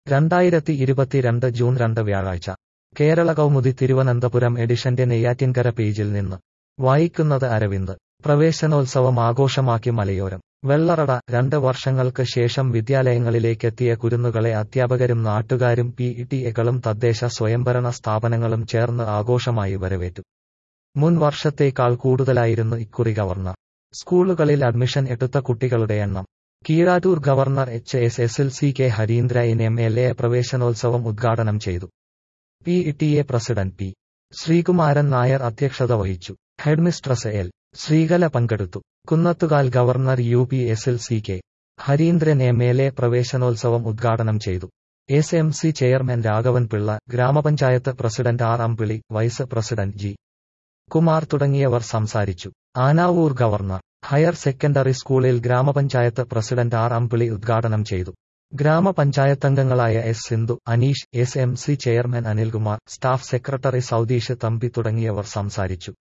രണ്ടായിരത്തി ഇരുപത്തിരണ്ട് ജൂൺ രണ്ട് വ്യാഴാഴ്ച കേരള കൗമുദി തിരുവനന്തപുരം എഡിഷന്റെ നെയ്യാറ്റിൻകര പേജിൽ നിന്ന് വായിക്കുന്നത് അരവിന്ദ് പ്രവേശനോത്സവം ആഘോഷമാക്കി മലയോരം വെള്ളറട രണ്ട് വർഷങ്ങൾക്ക് ശേഷം വിദ്യാലയങ്ങളിലേക്കെത്തിയ കുരുന്നുകളെ അധ്യാപകരും നാട്ടുകാരും പി ടി എകളും തദ്ദേശ സ്വയംഭരണ സ്ഥാപനങ്ങളും ചേർന്ന് ആഘോഷമായി വരവേറ്റു മുൻ വർഷത്തേക്കാൾ കൂടുതലായിരുന്നു ഇക്കുറി ഗവർണർ സ്കൂളുകളിൽ അഡ്മിഷൻ എടുത്ത കുട്ടികളുടെ എണ്ണം Keezhattoor governor H S S L C K Hareendran M L A പ്രവേശനോത്സവം ഉദ്ഘാടനം ചെയ്തു P T A president P Sreekumaran Nair അധ്യക്ഷത വഹിച്ചു ഹെഡ്മിസ്ട്രസ് എൽ ശ്രീകല പങ്കെടുത്തു Kunnathukal governor U P S L C K Hareendran M L A പ്രവേശനോത്സവം ഉദ്ഘാടനം ചെയ്തു S M C chairman Raghavan Pillai ഗ്രാമപഞ്ചായത്ത് president R Ambili vice president G Kumar തുടങ്ങിയവർ സംസാരിച്ചു ആനാവൂർ ഗവർണർ ഹയർ സെക്കൻഡറി സ്കൂളിൽ ഗ്രാമപഞ്ചായത്ത് പ്രസിഡന്റ് ആർ അമ്പിളി ഉദ്ഘാടനം ചെയ്തു ഗ്രാമപഞ്ചായത്തംഗങ്ങളായ S Sindhu Aneesh S M C chairman Anilkumar staff secretary Saudeesh Thampi തുടങ്ങിയവർ സംസാരിച്ചു